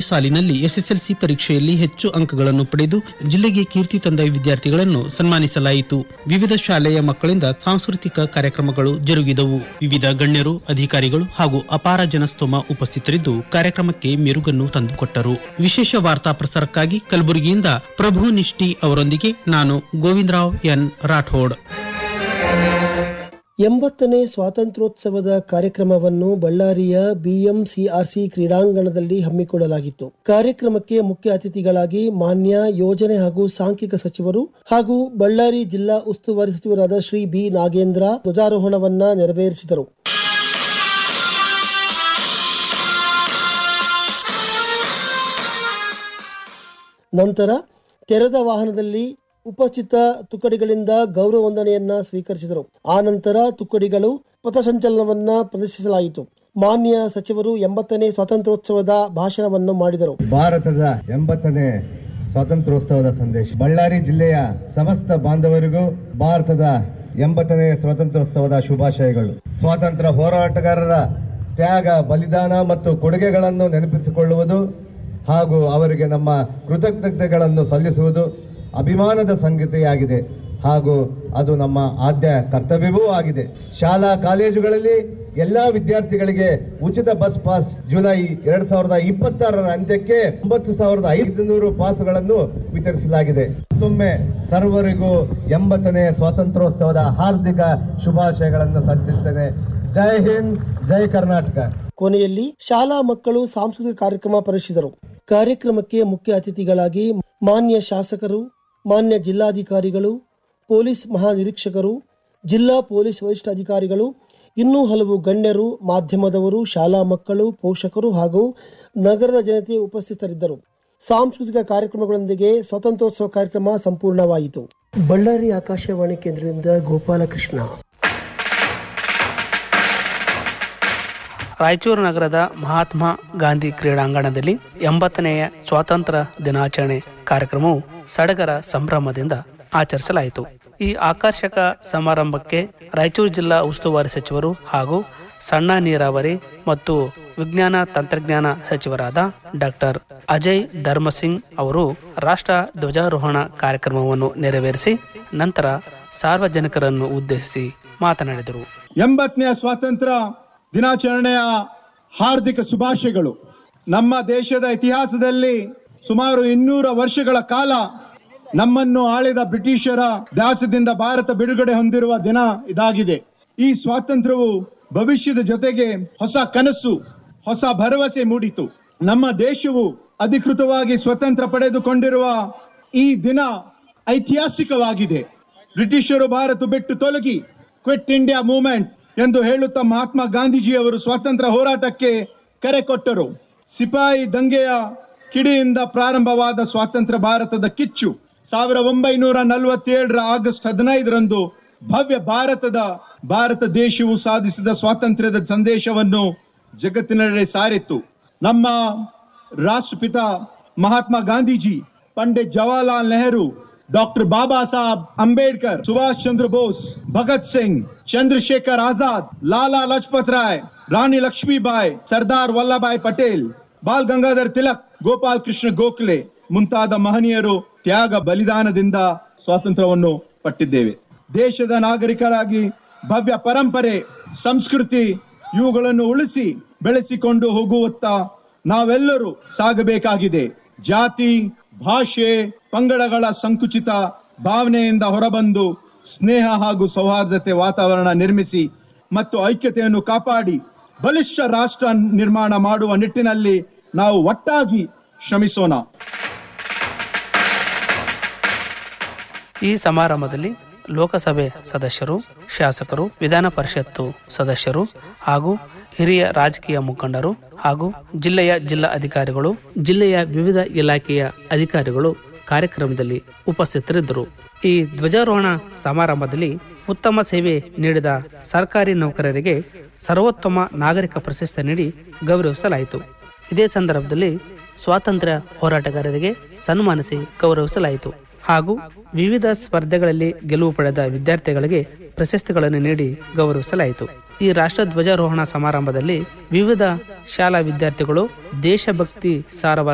ಸಾಲಿನಲ್ಲಿ ಎಸ್ಎಸ್ಎಲ್ಸಿ ಪರೀಕ್ಷೆಯಲ್ಲಿ ಹೆಚ್ಚು ಅಂಕಗಳನ್ನು ಪಡೆದು ಜಿಲ್ಲೆಗೆ ಕೀರ್ತಿ ತಂದ ವಿದ್ಯಾರ್ಥಿಗಳನ್ನು ಸನ್ಮಾನಿಸಲಾಯಿತು ವಿವಿಧ ಶಾಲೆಯ ಮಕ್ಕಳಿಂದ ಸಾಂಸ್ಕೃತಿಕ ಕಾರ್ಯಕ್ರಮಗಳು ಜರುಗಿದವು ವಿವಿಧ ಗಣ್ಯರು ಅಧಿಕಾರಿಗಳು ಹಾಗೂ ಅಪಾರ ಜನಸ್ತೋಮ ಉಪಸ್ಥಿತರಿದ್ದು ಕಾರ್ಯಕ್ರಮಕ್ಕೆ ಮೆರುಗನ್ನು ತಂದುಕೊಟ್ಟರು ವಿಶೇಷ ವಾರ್ತಾ ಪ್ರಸಾರಕ್ಕಾಗಿ ಕಲಬುರಗಿಯಿಂದ ಪ್ರಭು ನಿಷ್ಠಿ ಅವರೊಂದಿಗೆ ನಾನು ಗೋವಿಂದರಾವ್ ಎನ್ ರಾಠೋಡ್ ಎಂಬತ್ತನೇ ಸ್ವಾತಂತ್ರ್ಯೋತ್ಸವದ ಕಾರ್ಯಕ್ರಮವನ್ನು ಬಳ್ಳಾರಿಯ ಬಿಎಂಸಿಆರ್ಸಿ ಕ್ರೀಡಾಂಗಣದಲ್ಲಿ ಹಮ್ಮಿಕೊಳ್ಳಲಾಗಿತ್ತು ಕಾರ್ಯಕ್ರಮಕ್ಕೆ ಮುಖ್ಯ ಅತಿಥಿಗಳಾಗಿ ಮಾನ್ಯ ಯೋಜನೆ ಹಾಗೂ ಸಾಂಖ್ಯಿಕ ಸಚಿವರು ಹಾಗೂ ಬಳ್ಳಾರಿ ಜಿಲ್ಲಾ ಉಸ್ತುವಾರಿ ಸಚಿವರಾದ ಶ್ರೀ ಬಿ ನಾಗೇಂದ್ರ ಧ್ವಜಾರೋಹಣವನ್ನ ನೆರವೇರಿಸಿದರು ನಂತರ ತೆರೆದ ವಾಹನದಲ್ಲಿ ಉಪಸ್ಥಿತ ತುಕಡಿಗಳಿಂದ ಗೌರವ ವಂದನೆಯನ್ನ ಸ್ವೀಕರಿಸಿದರು ಆ ನಂತರ ತುಕಡಿಗಳು ಪಥಸಂಚಲನವನ್ನ ಪ್ರದರ್ಶಿಸಲಾಯಿತು ಮಾನ್ಯ ಸಚಿವರು ಎಂಬತ್ತನೇ ಸ್ವಾತಂತ್ರ್ಯೋತ್ಸವದ ಭಾಷಣವನ್ನು ಮಾಡಿದರು ಭಾರತದ ಎಂಬತ್ತನೇ ಸ್ವಾತಂತ್ರ್ಯೋತ್ಸವದ ಸಂದೇಶ ಬಳ್ಳಾರಿ ಜಿಲ್ಲೆಯ ಸಮಸ್ತ ಬಾಂಧವರಿಗೂ ಭಾರತದ ಎಂಬತ್ತನೇ ಸ್ವಾತಂತ್ರ್ಯೋತ್ಸವದ ಶುಭಾಶಯಗಳು ಸ್ವಾತಂತ್ರ್ಯ ಹೋರಾಟಗಾರರ ತ್ಯಾಗ ಬಲಿದಾನ ಮತ್ತು ಕೊಡುಗೆಗಳನ್ನು ನೆನಪಿಸಿಕೊಳ್ಳುವುದು ಹಾಗೂ ಅವರಿಗೆ ನಮ್ಮ ಕೃತಜ್ಞತೆಗಳನ್ನು ಸಲ್ಲಿಸುವುದು ಅಭಿಮಾನದ ಸಂಗತಿಯಾಗಿದೆ ಹಾಗೂ ಅದು ನಮ್ಮ ಆದ್ಯ ಕರ್ತವ್ಯವೂ ಆಗಿದೆ ಶಾಲಾ ಕಾಲೇಜುಗಳಲ್ಲಿ ಎಲ್ಲಾ ವಿದ್ಯಾರ್ಥಿಗಳಿಗೆ ಉಚಿತ ಬಸ್ ಪಾಸ್ ಜುಲೈ ಎರಡ್ ಸಾವಿರದ ಇಪ್ಪತ್ತಾರರ ಅಂತ್ಯಕ್ಕೆ ಒಂಬತ್ತು ಸಾವಿರದ ಐದುನೂರು ಪಾಸ್ಗಳನ್ನು ವಿತರಿಸಲಾಗಿದೆ ಮತ್ತೊಮ್ಮೆ ಸರ್ವರಿಗೂ ಎಂಬತ್ತನೇ ಸ್ವಾತಂತ್ರ್ಯೋತ್ಸವದ ಹಾರ್ದಿಕ ಶುಭಾಶಯಗಳನ್ನು ಸಲ್ಲಿಸುತ್ತೇನೆ ಜೈ ಹಿಂದ್ ಜೈ ಕರ್ನಾಟಕ ಕೊನೆಯಲ್ಲಿ ಶಾಲಾ ಮಕ್ಕಳು ಸಾಂಸ್ಕೃತಿಕ ಕಾರ್ಯಕ್ರಮ ಪರಿಶೀಲಿಸಿದರು ಕಾರ್ಯಕ್ರಮಕ್ಕೆ ಮುಖ್ಯ ಅತಿಥಿಗಳಾಗಿ ಮಾನ್ಯ ಶಾಸಕರು ಮಾನ್ಯ ಜಿಲ್ಲಾಧಿಕಾರಿಗಳು ಪೊಲೀಸ್ ಮಹಾನಿರೀಕ್ಷಕರು ಜಿಲ್ಲಾ ಪೊಲೀಸ್ ವರಿಷ್ಠಾಧಿಕಾರಿಗಳು ಇನ್ನೂ ಹಲವು ಗಣ್ಯರು ಮಾಧ್ಯಮದವರು ಶಾಲಾ ಮಕ್ಕಳು ಪೋಷಕರು ಹಾಗೂ ನಗರದ ಜನತೆ ಉಪಸ್ಥಿತರಿದ್ದರು ಸಾಂಸ್ಕೃತಿಕ ಕಾರ್ಯಕ್ರಮಗಳೊಂದಿಗೆ ಸ್ವಾತಂತ್ರ್ಯೋತ್ಸವ ಕಾರ್ಯಕ್ರಮ ಸಂಪೂರ್ಣವಾಯಿತು ಬಳ್ಳಾರಿ ಆಕಾಶವಾಣಿ ಕೇಂದ್ರದಿಂದ ಗೋಪಾಲಕೃಷ್ಣ ರಾಯಚೂರು ನಗರದ ಮಹಾತ್ಮ ಗಾಂಧಿ ಕ್ರೀಡಾಂಗಣದಲ್ಲಿ ಎಂಬತ್ತನೆಯ ಸ್ವಾತಂತ್ರ್ಯ ದಿನಾಚರಣೆ ಕಾರ್ಯಕ್ರಮವು ಸಡಗರ ಸಂಭ್ರಮದಿಂದ ಆಚರಿಸಲಾಯಿತು ಈ ಆಕರ್ಷಕ ಸಮಾರಂಭಕ್ಕೆ ರಾಯಚೂರು ಜಿಲ್ಲಾ ಉಸ್ತುವಾರಿ ಸಚಿವರು ಹಾಗೂ ಸಣ್ಣ ನೀರಾವರಿ ಮತ್ತು ವಿಜ್ಞಾನ ತಂತ್ರಜ್ಞಾನ ಸಚಿವರಾದ ಡಾಕ್ಟರ್ ಅಜಯ್ ಧರ್ಮಸಿಂಗ್ ಅವರು ರಾಷ್ಟ್ರ ಧ್ವಜಾರೋಹಣ ಕಾರ್ಯಕ್ರಮವನ್ನು ನೆರವೇರಿಸಿ ನಂತರ ಸಾರ್ವಜನಿಕರನ್ನು ಉದ್ದೇಶಿಸಿ ಮಾತನಾಡಿದರು ಎಂಬತ್ತನೆಯ ಸ್ವಾತಂತ್ರ್ಯ ದಿನಾಚರಣೆಯ ಹಾರ್ದಿಕ ಶುಭಾಶಯಗಳು ನಮ್ಮ ದೇಶದ ಇತಿಹಾಸದಲ್ಲಿ ಸುಮಾರು ಇನ್ನೂರ ವರ್ಷಗಳ ಕಾಲ ನಮ್ಮನ್ನು ಆಳಿದ ಬ್ರಿಟಿಷರ ದಾಸದಿಂದ ಭಾರತ ಬಿಡುಗಡೆ ಹೊಂದಿರುವ ದಿನ ಇದಾಗಿದೆ ಈ ಸ್ವಾತಂತ್ರ್ಯವು ಭವಿಷ್ಯದ ಜೊತೆಗೆ ಹೊಸ ಕನಸು ಹೊಸ ಭರವಸೆ ಮೂಡಿತು ನಮ್ಮ ದೇಶವು ಅಧಿಕೃತವಾಗಿ ಸ್ವತಂತ್ರ ಪಡೆದುಕೊಂಡಿರುವ ಈ ದಿನ ಐತಿಹಾಸಿಕವಾಗಿದೆ ಬ್ರಿಟಿಷರು ಭಾರತ ಬಿಟ್ಟು ತೊಲಗಿ ಕ್ವಿಟ್ ಇಂಡಿಯಾ ಮೂವ್ಮೆಂಟ್ ಎಂದು ಹೇಳುತ್ತಾ ಮಹಾತ್ಮ ಗಾಂಧೀಜಿಯವರು ಸ್ವಾತಂತ್ರ್ಯ ಹೋರಾಟಕ್ಕೆ ಕರೆ ಕೊಟ್ಟರು ಸಿಪಾಯಿ ದಂಗೆಯ ಕಿಡಿಯಿಂದ ಪ್ರಾರಂಭವಾದ ಸ್ವಾತಂತ್ರ್ಯ ಭಾರತದ ಕಿಚ್ಚು ಸಾವಿರ ಒಂಬೈನೂರ ನಲವತ್ತೇಳರ ಆಗಸ್ಟ್ ಹದಿನೈದರಂದು ಭವ್ಯ ಭಾರತದ ಭಾರತ ದೇಶವು ಸಾಧಿಸಿದ ಸ್ವಾತಂತ್ರ್ಯದ ಸಂದೇಶವನ್ನು ಜಗತ್ತಿನೆಡೆ ಸಾರಿತ್ತು ನಮ್ಮ ರಾಷ್ಟ್ರಪಿತ ಮಹಾತ್ಮ ಗಾಂಧೀಜಿ ಪಂಡಿತ್ ಜವಾಹರ್ಲಾಲ್ ನೆಹರು ಡಾಕ್ಟರ್ ಬಾಬಾ ಸಾಹೇಬ್ ಅಂಬೇಡ್ಕರ್ ಸುಭಾಷ್ ಚಂದ್ರ ಬೋಸ್ ಭಗತ್ ಸಿಂಗ್ ಚಂದ್ರಶೇಖರ್ ಆಜಾದ್ ಲಾಲಾ ಲಜಪತ್ ರಾಯ್ ರಾಣಿ ಲಕ್ಷ್ಮೀಬಾಯಿ ಸರ್ದಾರ್ ವಲ್ಲಭಾಯ್ ಪಟೇಲ್ ಬಾಲ್ ಗಂಗಾಧರ್ ತಿಲಕ್ ಗೋಪಾಲ್ ಕೃಷ್ಣ ಗೋಖಲೆ ಮುಂತಾದ ಮಹನೀಯರು ತ್ಯಾಗ ಬಲಿದಾನದಿಂದ ಸ್ವಾತಂತ್ರ್ಯವನ್ನು ಪಟ್ಟಿದ್ದೇವೆ ದೇಶದ ನಾಗರಿಕರಾಗಿ ಭವ್ಯ ಪರಂಪರೆ ಸಂಸ್ಕೃತಿ ಇವುಗಳನ್ನು ಉಳಿಸಿ ಬೆಳೆಸಿಕೊಂಡು ಹೋಗುವತ್ತ ನಾವೆಲ್ಲರೂ ಸಾಗಬೇಕಾಗಿದೆ ಜಾತಿ ಭಾಷೆ ಪಂಗಡಗಳ ಸಂಕುಚಿತ ಭಾವನೆಯಿಂದ ಹೊರಬಂದು ಸ್ನೇಹ ಹಾಗೂ ಸೌಹಾರ್ದತೆ ವಾತಾವರಣ ನಿರ್ಮಿಸಿ ಮತ್ತು ಐಕ್ಯತೆಯನ್ನು ಕಾಪಾಡಿ ಬಲಿಷ್ಠ ರಾಷ್ಟ್ರ ನಿರ್ಮಾಣ ಮಾಡುವ ನಿಟ್ಟಿನಲ್ಲಿ ನಾವು ಒಟ್ಟಾಗಿ ಶ್ರಮಿಸೋಣ ಈ ಸಮಾರಂಭದಲ್ಲಿ ಲೋಕಸಭೆ ಸದಸ್ಯರು ಶಾಸಕರು ವಿಧಾನ ಪರಿಷತ್ತು ಸದಸ್ಯರು ಹಾಗೂ ಹಿರಿಯ ರಾಜಕೀಯ ಮುಖಂಡರು ಹಾಗೂ ಜಿಲ್ಲೆಯ ಜಿಲ್ಲಾ ಅಧಿಕಾರಿಗಳು ಜಿಲ್ಲೆಯ ವಿವಿಧ ಇಲಾಖೆಯ ಅಧಿಕಾರಿಗಳು ಕಾರ್ಯಕ್ರಮದಲ್ಲಿ ಉಪಸ್ಥಿತರಿದ್ದರು ಈ ಧ್ವಜಾರೋಹಣ ಸಮಾರಂಭದಲ್ಲಿ ಉತ್ತಮ ಸೇವೆ ನೀಡಿದ ಸರ್ಕಾರಿ ನೌಕರರಿಗೆ ಸರ್ವೋತ್ತಮ ನಾಗರಿಕ ಪ್ರಶಸ್ತಿ ನೀಡಿ ಗೌರವಿಸಲಾಯಿತು ಇದೇ ಸಂದರ್ಭದಲ್ಲಿ ಸ್ವಾತಂತ್ರ್ಯ ಹೋರಾಟಗಾರರಿಗೆ ಸನ್ಮಾನಿಸಿ ಗೌರವಿಸಲಾಯಿತು ಹಾಗೂ ವಿವಿಧ ಸ್ಪರ್ಧೆಗಳಲ್ಲಿ ಗೆಲುವು ಪಡೆದ ವಿದ್ಯಾರ್ಥಿಗಳಿಗೆ ಪ್ರಶಸ್ತಿಗಳನ್ನು ನೀಡಿ ಗೌರವಿಸಲಾಯಿತು ಈ ರಾಷ್ಟ್ರ ಧ್ವಜಾರೋಹಣ ಸಮಾರಂಭದಲ್ಲಿ ವಿವಿಧ ಶಾಲಾ ವಿದ್ಯಾರ್ಥಿಗಳು ದೇಶಭಕ್ತಿ ಸಾರವ